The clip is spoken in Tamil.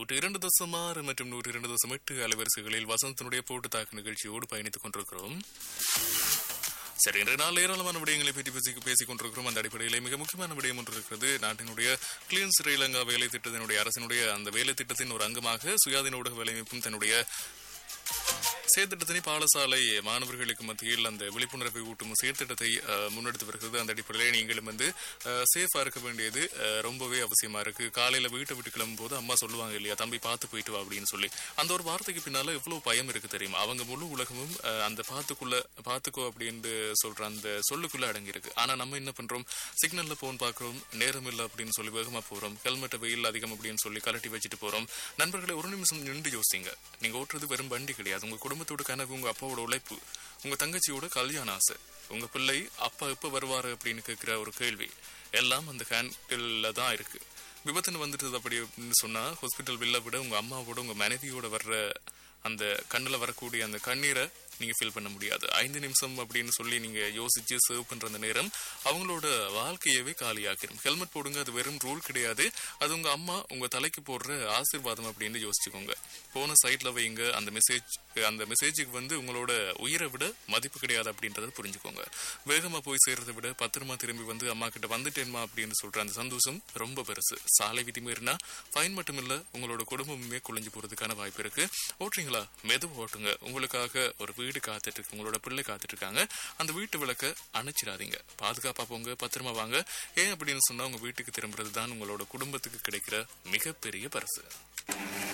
நூற்றி இரண்டு தசம் ஆறு மற்றும் நூற்றி இரண்டு தசம் எட்டு அலைவரிசைகளில் வசந்தனுடைய போட்டு தாக்கு நிகழ்ச்சியோடு பயணித்துக் கொண்டிருக்கிறோம் சரி இன்றைய நாள் ஏராளமான விடயங்களை பற்றி பேசி பேசிக் கொண்டிருக்கிறோம் அந்த அடிப்படையில் மிக முக்கியமான விடயம் ஒன்று இருக்கிறது நாட்டினுடைய கிளீன் ஸ்ரீலங்கா வேலை திட்டத்தினுடைய அரசினுடைய அந்த வேலை திட்டத்தின் ஒரு அங்கமாக சுயாதீன ஊடக வேலையமைப்பும் தன்னுடைய செயற்திட்டத்தினை பாடசாலை மாணவர்களுக்கு மத்தியில் அந்த விழிப்புணர்வை ஊட்டும் செயற்திட்டத்தை அஹ், முன்னெடுத்து வருகிறது அந்த அடிப்படையில் நீங்களும் வந்து சேஃபா இருக்க வேண்டியது அஹ், ரொம்பவே அவசியமா இருக்கு காலையில வீட்டை விட்டு கிளம்பும் போது அம்மா சொல்லுவாங்க இல்லையா தம்பி பார்த்து போயிட்டு வா அப்படின்னு சொல்லி அந்த ஒரு வார்த்தைக்கு பின்னால எவ்வளவு பயம் இருக்கு தெரியுமா அவங்க முழு உலகமும் அஹ், அந்த பார்த்துக்குள்ள பார்த்துக்கோ அப்படின்னு சொல்ற அந்த சொல்லுக்குள்ள அடங்கி இருக்கு ஆனா நம்ம என்ன பண்றோம் சிக்னல்ல போன் பாக்குறோம் நேரம் இல்லை அப்படின்னு சொல்லி வேகமா போறோம் ஹெல்மெட்டை வெயில் அதிகம் அப்படின்னு சொல்லி கலட்டி வச்சுட்டு போறோம் நண்பர்களை ஒரு நிமிஷம் நின்று யோசிங்க நீங்க ஓட்டுறது வெறும் வண்டி கிடையாது உங்க குடும்பத்தோட கனவு உங்க அப்பாவோட உழைப்பு உங்க தங்கச்சியோட கல்யாண ஆசை உங்க பிள்ளை அப்பா எப்ப வருவாரு அப்படின்னு கேட்கிற ஒரு கேள்வி எல்லாம் அந்த ஹேண்டில் தான் இருக்கு விபத்துன்னு வந்துட்டு அப்படி அப்படின்னு சொன்னா ஹாஸ்பிட்டல் பில்லை விட உங்க அம்மாவோட உங்க மனைவியோட வர்ற அந்த கண்ணுல வரக்கூடிய அந்த கண்ணீரை நீங்க ஃபீல் பண்ண முடியாது ஐந்து நிமிஷம் அப்படின்னு சொல்லி நீங்க யோசிச்சு சர்வ் பண்ற அந்த நேரம் அவங்களோட வாழ்க்கையவே காலியாக்கிடும் ஹெல்மெட் போடுங்க அது வெறும் ரூல் கிடையாது அது உங்க அம்மா உங்க தலைக்கு போடுற ஆசீர்வாதம் அப்படின்னு யோசிச்சுக்கோங்க போன சைட்ல வைங்க அந்த மெசேஜ் அந்த மெசேஜுக்கு வந்து உங்களோட உயிரை விட மதிப்பு கிடையாது அப்படின்றத புரிஞ்சுக்கோங்க வேகமா போய் சேர்றதை விட பத்திரமா திரும்பி வந்து அம்மா கிட்ட வந்துட்டேன்மா அப்படின்னு சொல்ற அந்த சந்தோஷம் ரொம்ப பெருசு சாலை விதி மீறினா ஃபைன் மட்டும் இல்ல உங்களோட குடும்பமுமே குளிஞ்சு போறதுக்கான வாய்ப்பு இருக்கு ஓட்டுறீங்களா மெதுவா ஓட்டுங்க உங்களுக்காக ஒரு வீடு காத்துட்டு இருக்கு உங்களோட பிள்ளை காத்துட்டு இருக்காங்க அந்த வீட்டு விளக்க அணைச்சிடாதீங்க பாதுகாப்பா போங்க பத்திரமா வாங்க ஏன் அப்படின்னு சொன்னா உங்க வீட்டுக்கு திரும்புறது தான் உங்களோட குடும்பத்துக்கு கிடைக்கிற மிகப்பெரிய பரிசு